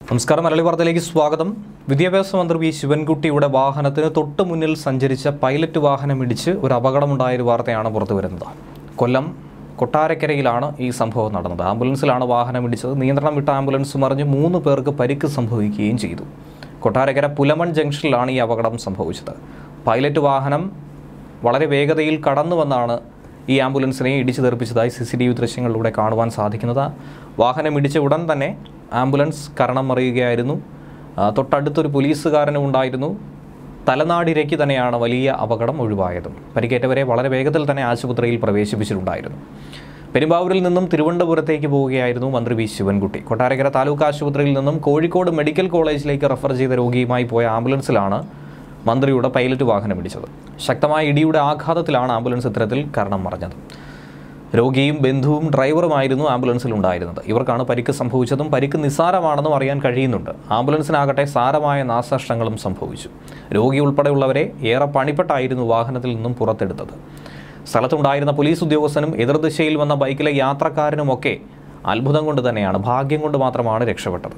നമസ്കാരം മലയാളി വാർത്തയിലേക്ക് സ്വാഗതം വിദ്യാഭ്യാസ മന്ത്രി വി ശിവൻകുട്ടിയുടെ വാഹനത്തിന് തൊട്ടു മുന്നിൽ സഞ്ചരിച്ച പൈലറ്റ് വാഹനം ഇടിച്ച് ഒരു അപകടമുണ്ടായ ഒരു വാർത്തയാണ് പുറത്തു വരുന്നത് കൊല്ലം കൊട്ടാരക്കരയിലാണ് ഈ സംഭവം നടന്നത് ആംബുലൻസിലാണ് വാഹനം ഇടിച്ചത് നിയന്ത്രണം വിട്ട ആംബുലൻസ് മറിഞ്ഞ് മൂന്ന് പേർക്ക് പരിക്ക് സംഭവിക്കുകയും ചെയ്തു കൊട്ടാരക്കര പുലമൺ ജംഗ്ഷനിലാണ് ഈ അപകടം സംഭവിച്ചത് പൈലറ്റ് വാഹനം വളരെ വേഗതയിൽ കടന്നു വന്നാണ് ഈ ആംബുലൻസിനെ ഇടിച്ചു തെറിപ്പിച്ചതായി സി സി ടി വി ദൃശ്യങ്ങളിലൂടെ കാണുവാൻ സാധിക്കുന്നത് വാഹനം ഇടിച്ച ഉടൻ തന്നെ ആംബുലൻസ് കരണം മറിയുകയായിരുന്നു ആ, തൊട്ടടുത്തൊരു പോലീസുകാരനും ഉണ്ടായിരുന്നു തലനാടിരയ്ക്ക് തന്നെയാണ് വലിയ അപകടം ഒഴിവായത് പരിക്കേറ്റവരെ വളരെ വേഗത്തിൽ തന്നെ ആശുപത്രിയിൽ പ്രവേശിപ്പിച്ചിട്ടുണ്ടായിരുന്നു പെരുമ്പാവൂരിൽ നിന്നും തിരുവനന്തപുരത്തേക്ക് പോവുകയായിരുന്നു മന്ത്രി വി ശിവൻകുട്ടി കൊട്ടാരക്കര താലൂക്ക് ആശുപത്രിയിൽ നിന്നും കോഴിക്കോട് മെഡിക്കൽ കോളേജിലേക്ക് റഫർ ചെയ്ത രോഗിയുമായി പോയ ആംബുലൻസിലാണ് മന്ത്രിയുടെ പൈലറ്റ് വാഹനം ഇടിച്ചത് ശക്തമായ ഇടിയുടെ ആഘാതത്തിലാണ് ആംബുലൻസ് ഇത്തരത്തിൽ കാരണം മറഞ്ഞത് രോഗിയും ബന്ധുവും ഡ്രൈവറുമായിരുന്നു ആംബുലൻസിൽ ഉണ്ടായിരുന്നത് ഇവർക്കാണ് പരിക്ക് സംഭവിച്ചതും പരിക്ക് നിസ്സാരമാണെന്നും അറിയാൻ കഴിയുന്നുണ്ട് ആംബുലൻസിനാകട്ടെ സാരമായ നാശനഷ്ടങ്ങളും സംഭവിച്ചു രോഗി ഉൾപ്പെടെയുള്ളവരെ ഏറെ പണിപ്പെട്ടായിരുന്നു വാഹനത്തിൽ നിന്നും പുറത്തെടുത്തത് സ്ഥലത്തുണ്ടായിരുന്ന പോലീസ് ഉദ്യോഗസ്ഥനും എതിർദിശയിൽ വന്ന ബൈക്കിലെ യാത്രക്കാരനുമൊക്കെ അത്ഭുതം കൊണ്ട് തന്നെയാണ് ഭാഗ്യം കൊണ്ട് മാത്രമാണ് രക്ഷപ്പെട്ടത്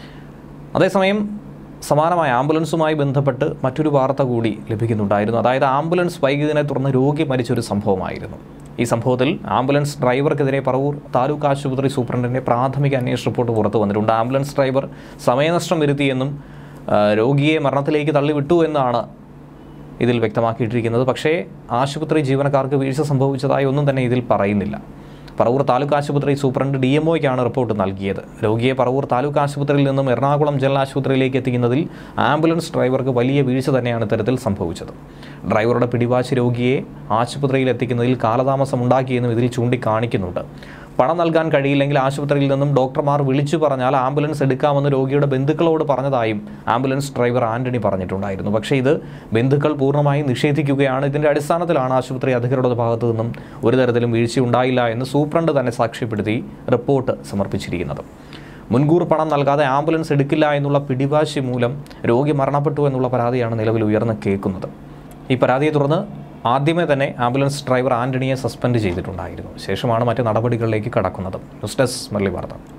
അതേസമയം സമാനമായ ആംബുലൻസുമായി ബന്ധപ്പെട്ട് മറ്റൊരു വാർത്ത കൂടി ലഭിക്കുന്നുണ്ടായിരുന്നു അതായത് ആംബുലൻസ് വൈകിയതിനെ തുടർന്ന് രോഗി മരിച്ചൊരു സംഭവമായിരുന്നു ഈ സംഭവത്തിൽ ആംബുലൻസ് ഡ്രൈവർക്കെതിരെ പറവൂർ താലൂക്ക് ആശുപത്രി സൂപ്രണ്ടിൻ്റെ പ്രാഥമിക അന്വേഷണ റിപ്പോർട്ട് പുറത്തു വന്നിട്ടുണ്ട് ആംബുലൻസ് ഡ്രൈവർ സമയനഷ്ടം വരുത്തിയെന്നും ആ, രോഗിയെ മരണത്തിലേക്ക് തള്ളിവിട്ടു എന്നാണ് ഇതിൽ വ്യക്തമാക്കിയിട്ടിരിക്കുന്നത് പക്ഷേ ആശുപത്രി ജീവനക്കാർക്ക് വീഴ്ച സംഭവിച്ചതായി ഒന്നും തന്നെ ഇതിൽ പറയുന്നില്ല പറവൂർ താലൂക്ക് ആശുപത്രി സൂപ്രണ്ട് ഡി എം ഒയ്ക്കാണ് റിപ്പോർട്ട് നൽകിയത് രോഗിയെ പറവൂർ താലൂക്ക് ആശുപത്രിയിൽ നിന്നും എറണാകുളം ജില്ലാ ആശുപത്രിയിലേക്ക് എത്തിക്കുന്നതിൽ ആംബുലൻസ് ഡ്രൈവർക്ക് വലിയ വീഴ്ച തന്നെയാണ് ഇത്തരത്തിൽ സംഭവിച്ചത് ഡ്രൈവറുടെ പിടിവാശി രോഗിയെ ആശുപത്രിയിൽ എത്തിക്കുന്നതിൽ കാലതാമസം ഉണ്ടാക്കിയെന്നും ഇതിൽ ചൂണ്ടിക്കാണിക്കുന്നുണ്ട് പണം നൽകാൻ കഴിയില്ലെങ്കിൽ ആശുപത്രിയിൽ നിന്നും ഡോക്ടർമാർ വിളിച്ചു പറഞ്ഞാൽ ആംബുലൻസ് എടുക്കാമെന്ന് രോഗിയുടെ ബന്ധുക്കളോട് പറഞ്ഞതായും ആംബുലൻസ് ഡ്രൈവർ ആന്റണി പറഞ്ഞിട്ടുണ്ടായിരുന്നു പക്ഷേ ഇത് ബന്ധുക്കൾ പൂർണ്ണമായും നിഷേധിക്കുകയാണ് ഇതിന്റെ അടിസ്ഥാനത്തിലാണ് ആശുപത്രി അധികൃതരുടെ ഭാഗത്തു നിന്നും ഒരു തരത്തിലും വീഴ്ചയുണ്ടായില്ല എന്ന് സൂപ്രണ്ട് തന്നെ സാക്ഷ്യപ്പെടുത്തി റിപ്പോർട്ട് സമർപ്പിച്ചിരിക്കുന്നത് മുൻകൂർ പണം നൽകാതെ ആംബുലൻസ് എടുക്കില്ല എന്നുള്ള പിടിവാശി മൂലം രോഗി മരണപ്പെട്ടു എന്നുള്ള പരാതിയാണ് നിലവിൽ ഉയർന്ന് കേൾക്കുന്നത് ഈ പരാതിയെ തുടർന്ന് ആദ്യമേ തന്നെ ആംബുലൻസ് ഡ്രൈവർ ആന്റണിയെ സസ്പെൻഡ് ചെയ്തിട്ടുണ്ടായിരുന്നു ശേഷമാണ് മറ്റ് നടപടികളിലേക്ക് കടക്കുന്നത് ന്യൂസ് ഡെസ്ക് മുരളി വാർത്ത